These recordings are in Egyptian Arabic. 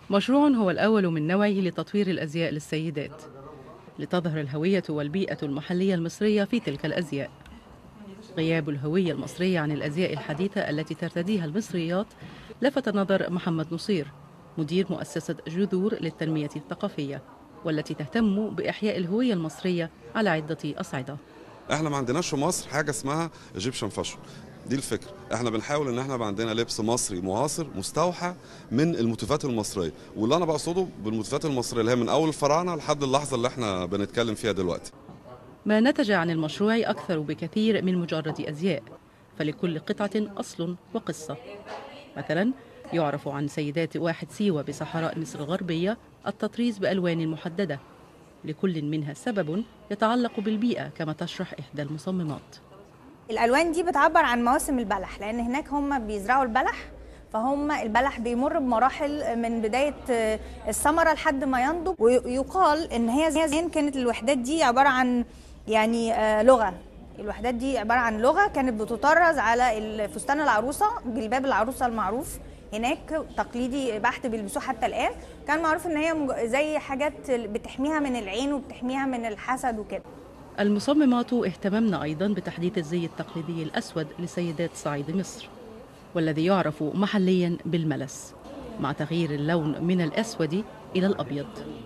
مشروع هو الأول من نوعه لتطوير الأزياء للسيدات لتظهر الهوية والبيئة المحلية المصرية في تلك الأزياء غياب الهوية المصرية عن الأزياء الحديثة التي ترتديها المصريات لفت نظر محمد نصير مدير مؤسسة جذور للتنمية الثقافية والتي تهتم بإحياء الهوية المصرية على عدة أصعدة احنا ما عندناش في مصر حاجه اسمها ايجيبشن فاشن دي الفكره احنا بنحاول ان احنا يبقى عندنا لبس مصري معاصر مستوحى من الموتيفات المصريه واللي انا بقصده بالموتيفات المصريه اللي هي من اول الفراعنه لحد اللحظه اللي احنا بنتكلم فيها دلوقتي ما نتج عن المشروع أكثر بكثير من مجرد أزياء فلكل قطعة أصل وقصة مثلا يعرف عن سيدات واحد سيوة بصحراء مصر الغربية التطريز بألوان محددة لكل منها سبب يتعلق بالبيئة كما تشرح إحدى المصممات الالوان دي بتعبر عن مواسم البلح لان هناك هم بيزرعوا البلح فهم البلح بيمر بمراحل من بدايه الثمره لحد ما ينضج ويقال ان هي زمان كانت الوحدات دي عباره عن يعني آه، لغه الوحدات دي عباره عن لغه كانت بتطرز على فستان العروسه جلباب العروسه المعروف هناك تقليدي بحت بيلبسوه حتى الان كان معروف ان هي مج- زي حاجات بتحميها من العين وبتحميها من الحسد وكده المصممات اهتممن أيضا بتحديث الزي التقليدي الأسود لسيدات صعيد مصر والذي يعرف محليا بالملس مع تغيير اللون من الأسود إلى الأبيض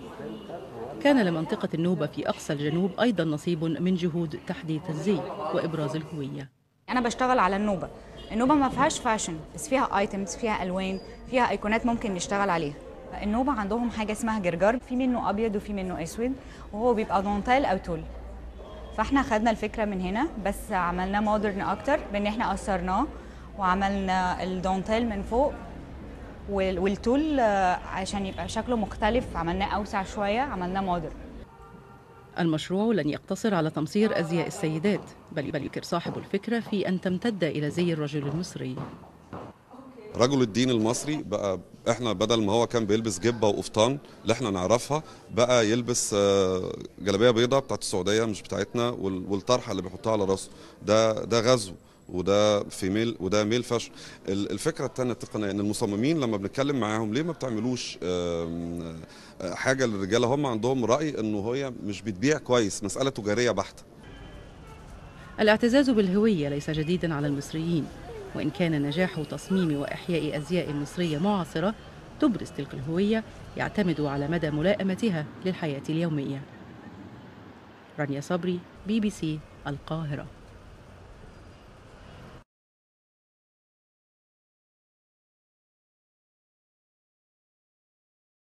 كان لمنطقة النوبة في أقصى الجنوب أيضا نصيب من جهود تحديث الزي وإبراز الهوية انا بشتغل على النوبه النوبه ما فيهاش فاشن بس فيها ايتمز فيها الوان فيها ايقونات ممكن نشتغل عليها النوبه عندهم حاجه اسمها جرجر في منه ابيض وفي منه اسود وهو بيبقى دونتيل او تول فاحنا خدنا الفكره من هنا بس عملناه مودرن اكتر بان احنا قصرناه وعملنا الدونتيل من فوق وال- والتول آه، عشان يبقى شكله مختلف عملناه اوسع شويه عملناه مودرن المشروع لن يقتصر على تمصير أزياء السيدات بل بل يفكر صاحب الفكرة في أن تمتد إلى زي الرجل المصري رجل الدين المصري بقى احنا بدل ما هو كان بيلبس جبه وقفطان اللي احنا نعرفها بقى يلبس آه، جلابيه بيضاء بتاعت السعوديه مش بتاعتنا وال- والطرحه اللي بيحطها على راسه ده ده غزو وده فيميل وده ميل فاشن ال- الفكره الثانيه التقنيه ان المصممين لما بنتكلم معاهم ليه ما بتعملوش آم، آه، حاجه للرجاله هم عندهم راي انه هي مش بتبيع كويس مساله تجاريه بحته الاعتزاز بالهوية ليس جديدا على المصريين وإن كان نجاح تصميم وإحياء أزياء مصرية معاصرة تبرز تلك الهوية يعتمد على مدى ملائمتها للحياة اليومية رانيا صبري بي بي سي القاهرة